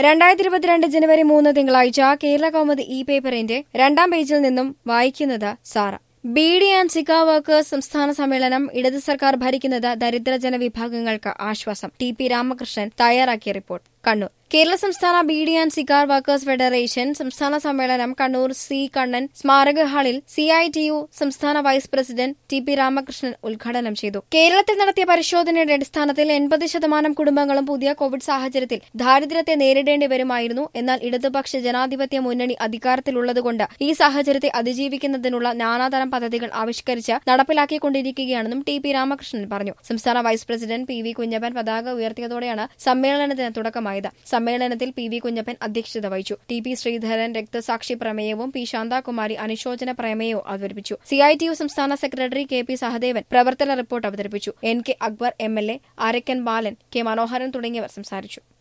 രണ്ടായിരത്തി ഇരുപത്തിരണ്ട് ജനുവരി മൂന്ന് തിങ്കളാഴ്ച കേരള കൗമുദി ഇ പേപ്പറിന്റെ രണ്ടാം പേജിൽ നിന്നും വായിക്കുന്നത് സാറ beedi and cigar workers സംസ്ഥാന സമ്മേളനം ഇടത് സർക്കാർ ഭരിക്കുന്നത് ദരിദ്ര ജനവിഭാഗങ്ങൾക്ക് ആശ്വാസം ടി പി രാമകൃഷ്ണൻ തയ്യാറാക്കിയ റിപ്പോർട്ട് കണ്ണൂർ കേരള സംസ്ഥാന beedi and cigar workers federation സംസ്ഥാന സമ്മേളനം കണ്ണൂർ സി കണ്ണൻ സ്മാരക ഹാളിൽ സി ഐ ടി യു സംസ്ഥാന vice president T P Ramakrishnan ഉദ്ഘാടനം ചെയ്തു കേരളത്തിൽ നടത്തിയ പരിശോധനയുടെ അടിസ്ഥാനത്തിൽ എൺപത് ശതമാനം കുടുംബങ്ങളും പുതിയ കോവിഡ് സാഹചര്യത്തിൽ ദാരിദ്ര്യത്തെ നേരിടേണ്ടി വരുമായിരുന്നു എന്നാൽ ഇടതുപക്ഷ ജനാധിപത്യ മുന്നണി അധികാരത്തിലുള്ളതുകൊണ്ട് ഈ സാഹചര്യത്തെ അതിജീവിക്കുന്നതിനുള്ള നാനാതരം പദ്ധതികൾ ആവിഷ്കരിച്ച് നടപ്പിലാക്കിക്കൊണ്ടിരിക്കുകയാണെന്നും ടി പി രാമകൃഷ്ണൻ പറഞ്ഞു സംസ്ഥാന vice president P V Kunhappan പതാക ഉയർത്തിയതോടെയാണ് സമ്മേളനത്തിന് തുടക്കമായത് സമ്മേളനത്തിൽ പി വി കുഞ്ഞപ്പൻ അധ്യക്ഷത വഹിച്ചു ടി പി ശ്രീധരൻ രക്തസാക്ഷി പ്രമേയവും പി ശാന്താകുമാരി അനുശോചന പ്രമേയവും അവതരിപ്പിച്ചു സി ഐ ടി യു സംസ്ഥാന സെക്രട്ടറി കെ പി സഹദേവൻ പ്രവർത്തന റിപ്പോർട്ട് അവതരിപ്പിച്ചു N K Akbar M L A Arakkan Balan K Manoharan തുടങ്ങിയവർ സംസാരിച്ചു